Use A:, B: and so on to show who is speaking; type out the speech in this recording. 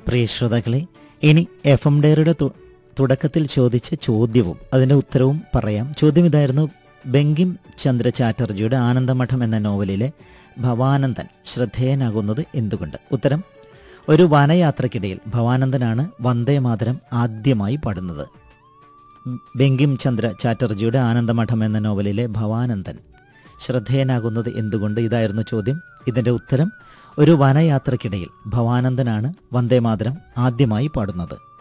A: പ്രിയ ശ്രോതാക്കളെ ഇനി F M ഡയറിയുടെ തു- തുടക്കത്തിൽ ചോദിച്ച ചോദ്യവും അതിൻ്റെ ഉത്തരവും പറയാം ചോദ്യം ഇതായിരുന്നു ബങ്കിം ചന്ദ്ര ചാറ്റർജിയുടെ ആനന്ദമഠം എന്ന നോവലിലെ ഭവാനന്ദൻ ശ്രദ്ധേയനാകുന്നത് എന്തുകൊണ്ട് ഉത്തരം ഒരു വനയാത്രക്കിടയിൽ ഭവാനന്ദനാണ് വന്ദേ മാതരം ആദ്യമായി പാടുന്നത് ബങ്കിം ചന്ദ്ര ചാറ്റർജിയുടെ ആനന്ദമഠം എന്ന നോവലിലെ ഭവാനന്ദൻ ശ്രദ്ധേയനാകുന്നത് എന്തുകൊണ്ട് ഇതായിരുന്നു ചോദ്യം ഇതിൻ്റെ ഉത്തരം ഒരു വനയാത്രക്കിടയിൽ ഭവാനന്ദനാണ് വന്ദേമാതരം ആദ്യമായി പാടുന്നത്